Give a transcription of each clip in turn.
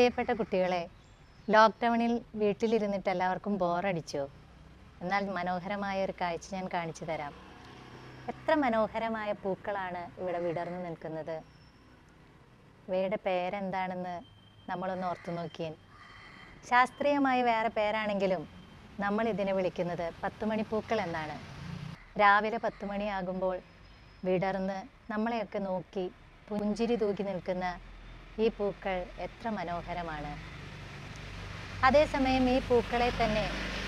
പ്രിയപ്പെട്ട കുട്ടികളെ ലോക്ക്ഡൗണിൽ വീട്ടിലിരുന്നിട്ട് എല്ലാവർക്കും ബോറടിച്ചോ എന്നാൽ മനോഹരമായ ഒരു കാഴ്ച ഞാൻ കാണിച്ചു തരാം എത്ര മനോഹരമായ പൂക്കളാണ് ഇവിടെ വിടർന്നു നിൽക്കുന്നത് ഇവയുടെ പേരെന്താണെന്ന് നമ്മളൊന്ന് ഓർത്തു നോക്കിയേ ശാസ്ത്രീയമായി വേറെ പേരാണെങ്കിലും നമ്മൾ ഇതിനെ വിളിക്കുന്നത് പത്തുമണിപ്പൂക്കൾ എന്നാണ് രാവിലെ പത്ത് മണിയാകുമ്പോൾ വിടർന്ന് നമ്മളെയൊക്കെ നോക്കി പുഞ്ചിരി തൂക്കി നിൽക്കുന്ന ഈ പൂക്കൾ എത്ര മനോഹരമാണ് അതേസമയം ഈ പൂക്കളെ തന്നെ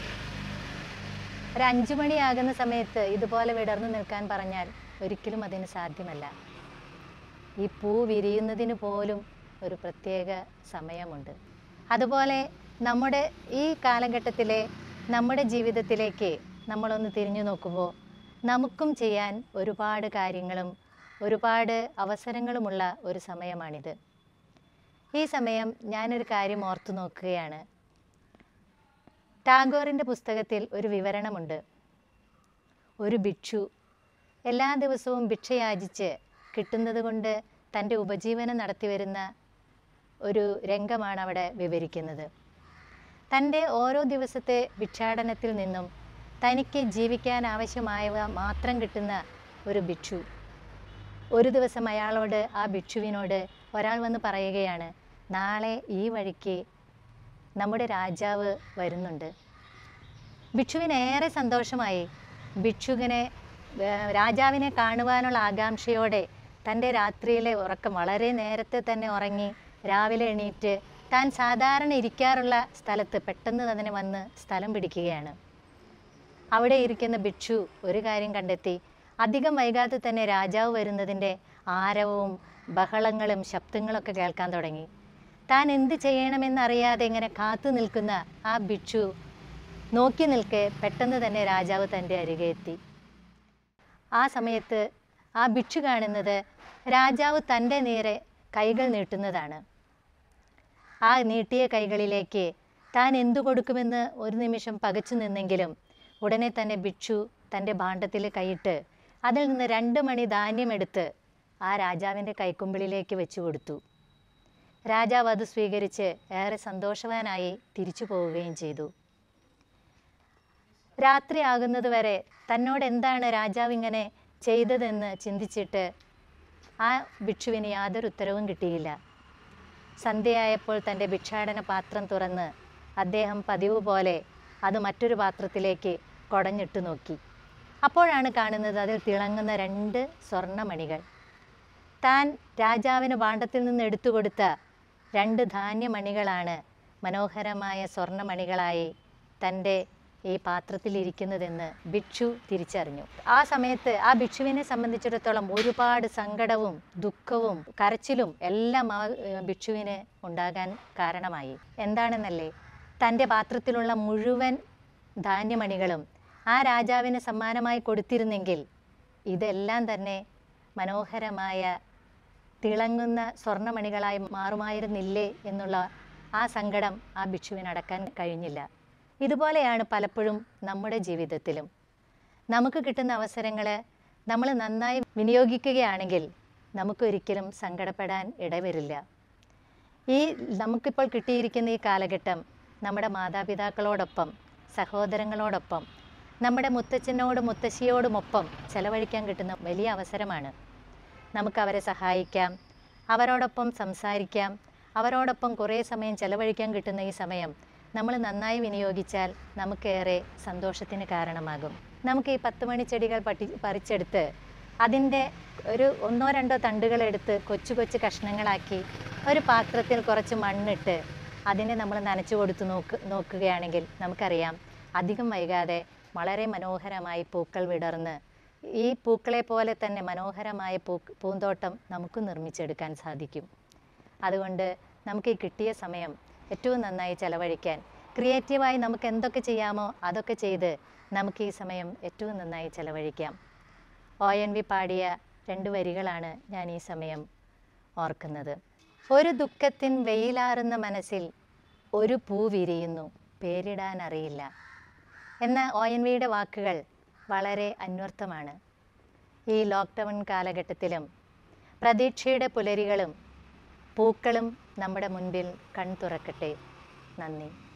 ഒരു അഞ്ചു മണിയാകുന്ന സമയത്ത് ഇതുപോലെ വിടർന്നു നിൽക്കാൻ പറഞ്ഞാൽ ഒരിക്കലും അതിന് സാധ്യമല്ല ഈ പൂ വിരിയുന്നതിന് പോലും ഒരു പ്രത്യേക സമയമുണ്ട് അതുപോലെ നമ്മുടെ ഈ കാലഘട്ടത്തിലെ നമ്മുടെ ജീവിതത്തിലേക്ക് നമ്മളൊന്ന് തിരിഞ്ഞു നോക്കുമ്പോൾ നമുക്കും ചെയ്യാൻ ഒരുപാട് കാര്യങ്ങളും ഒരുപാട് അവസരങ്ങളുമുള്ള ഒരു സമയമാണിത് ഈ സമയം ഞാനൊരു കാര്യം ഓർത്തു നോക്കുകയാണ് ടാഗോറിൻ്റെ പുസ്തകത്തിൽ ഒരു വിവരണമുണ്ട് ഒരു ഭിക്ഷു എല്ലാ ദിവസവും ഭിക്ഷയാചിച്ച് കിട്ടുന്നത് കൊണ്ട് തൻ്റെ ഉപജീവനം നടത്തിവരുന്ന ഒരു രംഗമാണ് അവിടെ വിവരിക്കുന്നത് തൻ്റെ ഓരോ ദിവസത്തെ ഭിക്ഷാടനത്തിൽ നിന്നും തനിക്ക് ജീവിക്കാൻ ആവശ്യമായവ മാത്രം കിട്ടുന്ന ഒരു ഭിക്ഷു ഒരു ദിവസം അയാളോട് ആ ഭിക്ഷുവിനോട് ഒരാൾ വന്ന് പറയുകയാണ് നാളെ ഈ വഴിക്ക് നമ്മുടെ രാജാവ് വരുന്നുണ്ട് ഭിക്ഷുവിന് ഏറെ സന്തോഷമായി ഭിക്ഷുവിനെ ഏർ, രാജാവിനെ കാണുവാനുള്ള ആകാംക്ഷയോടെ തൻ്റെ രാത്രിയിലെ ഉറക്കം വളരെ നേരത്തെ തന്നെ ഉറങ്ങി രാവിലെ എണീറ്റ് താൻ സാധാരണ ഇരിക്കാറുള്ള സ്ഥലത്ത് പെട്ടെന്ന് തന്നെ വന്ന് സ്ഥലം പിടിക്കുകയാണ് അവിടെ ഇരിക്കുന്ന ഭിക്ഷു ഒരു കാര്യം കണ്ടെത്തി അധികം വൈകാതെ തന്നെ രാജാവ് വരുന്നതിൻ്റെ ആരവവും ബഹളങ്ങളും ശബ്ദങ്ങളൊക്കെ കേൾക്കാൻ തുടങ്ങി താൻ എന്ത് ചെയ്യണമെന്നറിയാതെ ഇങ്ങനെ കാത്തു നിൽക്കുന്ന ആ ഭിക്ഷു നോക്കി നിൽക്കെ പെട്ടെന്ന് തന്നെ രാജാവ് തൻ്റെ അരികെ എത്തി ആ സമയത്ത് ആ ഭിക്ഷു കാണുന്നത് രാജാവ് തൻ്റെ നേരെ കൈകൾ നീട്ടുന്നതാണ് ആ നീട്ടിയ കൈകളിലേക്ക് താൻ എന്തു കൊടുക്കുമെന്ന് ഒരു നിമിഷം പകച്ചു നിന്നെങ്കിലും ഉടനെ തന്നെ ഭിക്ഷു തൻ്റെ ഭാണ്ഡത്തിൽ കൈയിട്ട് അതിൽ നിന്ന് രണ്ട് മണി ധാന്യമെടുത്ത് ആ രാജാവിൻ്റെ കൈക്കുമ്പിളിലേക്ക് വെച്ചു കൊടുത്തു രാജാവ് അത് സ്വീകരിച്ച് ഏറെ സന്തോഷവാനായി തിരിച്ചു പോവുകയും ചെയ്തു രാത്രിയാകുന്നത് വരെ തന്നോട് എന്താണ് രാജാവ് ഇങ്ങനെ ചെയ്തതെന്ന് ചിന്തിച്ചിട്ട് ആ ഭിക്ഷുവിന് യാതൊരു ഉത്തരവും കിട്ടിയില്ല സന്ധ്യയായപ്പോൾ തൻ്റെ ഭിക്ഷാടന പാത്രം തുറന്ന് അദ്ദേഹം പതിവ് പോലെ അത് മറ്റൊരു പാത്രത്തിലേക്ക് കുടഞ്ഞിട്ട് നോക്കി അപ്പോഴാണ് കാണുന്നത് അതിൽ തിളങ്ങുന്ന രണ്ട് സ്വർണ്ണമണികൾ താൻ രാജാവിന് ഭാണ്ഡത്തിൽ നിന്ന് എടുത്തു കൊടുത്ത രണ്ട് ധാന്യമണികളാണ് മനോഹരമായ സ്വർണ്ണമണികളായി തൻ്റെ ഈ പാത്രത്തിലിരിക്കുന്നതെന്ന് ഭിക്ഷു തിരിച്ചറിഞ്ഞു ആ സമയത്ത് ആ ഭിക്ഷുവിനെ സംബന്ധിച്ചിടത്തോളം ഒരുപാട് സങ്കടവും ദുഃഖവും കരച്ചിലും എല്ലാം ആ ഏർ, ഭിക്ഷുവിന് ഉണ്ടാകാൻ കാരണമായി എന്താണെന്നല്ലേ തൻ്റെ പാത്രത്തിലുള്ള മുഴുവൻ ധാന്യമണികളും ആ രാജാവിന് സമ്മാനമായി കൊടുത്തിരുന്നെങ്കിൽ ഇതെല്ലാം തന്നെ മനോഹരമായ തിളങ്ങുന്ന സ്വർണ്ണമണികളായി മാറുമായിരുന്നില്ലേ എന്നുള്ള ആ സങ്കടം ആ ഭിക്ഷുവിന് അടക്കാൻ കഴിഞ്ഞില്ല ഇതുപോലെയാണ് പലപ്പോഴും നമ്മുടെ ജീവിതത്തിലും നമുക്ക് കിട്ടുന്ന അവസരങ്ങൾ നമ്മൾ നന്നായി വിനിയോഗിക്കുകയാണെങ്കിൽ നമുക്കൊരിക്കലും സങ്കടപ്പെടാൻ ഇടവരില്ല ഈ നമുക്കിപ്പോൾ കിട്ടിയിരിക്കുന്ന ഈ കാലഘട്ടം നമ്മുടെ മാതാപിതാക്കളോടൊപ്പം സഹോദരങ്ങളോടൊപ്പം നമ്മുടെ മുത്തച്ഛനോടും മുത്തശ്ശിയോടുമൊപ്പം ചെലവഴിക്കാൻ കിട്ടുന്ന വലിയ അവസരമാണ് നമുക്ക് അവരെ സഹായിക്കാം അവരോടൊപ്പം സംസാരിക്കാം അവരോടൊപ്പം കുറേ സമയം ചെലവഴിക്കാൻ കിട്ടുന്ന ഈ സമയം നമ്മൾ നന്നായി വിനിയോഗിച്ചാൽ നമുക്കേറെ സന്തോഷത്തിന് കാരണമാകും നമുക്ക് ഈ പത്ത് മണി ചെടികൾ പട്ടി പറിച്ചെടുത്ത് അതിൻ്റെ ഒരു ഒന്നോ രണ്ടോ തണ്ടുകൾ എടുത്ത് കൊച്ചു കൊച്ചു കഷ്ണങ്ങളാക്കി ഒരു പാത്രത്തിൽ കുറച്ച് മണ്ണിട്ട് അതിനെ നമ്മൾ നനച്ചു കൊടുത്ത് നോക്ക് നോക്കുകയാണെങ്കിൽ നമുക്കറിയാം അധികം വൈകാതെ വളരെ മനോഹരമായി പൂക്കൾ വിടർന്ന് ഈ പൂക്കളെ പോലെ തന്നെ മനോഹരമായ പൂ പൂന്തോട്ടം നമുക്ക് നിർമ്മിച്ചെടുക്കാൻ സാധിക്കും അതുകൊണ്ട് നമുക്ക് ഈ കിട്ടിയ സമയം ഏറ്റവും നന്നായി ചെലവഴിക്കാൻ ക്രിയേറ്റീവായി നമുക്ക് എന്തൊക്കെ ചെയ്യാമോ അതൊക്കെ ചെയ്ത് നമുക്ക് ഈ സമയം ഏറ്റവും നന്നായി ചെലവഴിക്കാം ഒ എൻ വി പാടിയ രണ്ട് വരികളാണ് ഞാൻ ഈ സമയം ഓർക്കുന്നത് ഒരു ദുഃഖത്തിൻ വെയിലാറുന്ന മനസ്സിൽ ഒരു പൂ വിരിയുന്നു പേരിടാൻ അറിയില്ല എന്ന ഒ എൻ വിയുടെ വാക്കുകൾ വളരെ അന്വർത്ഥമാണ് ഈ ലോക്ക്ഡൗൺ കാലഘട്ടത്തിലും പ്രതീക്ഷയുടെ പുലരികളും പൂക്കളും നമ്മുടെ മുൻപിൽ കൺ തുറക്കട്ടെ നന്ദി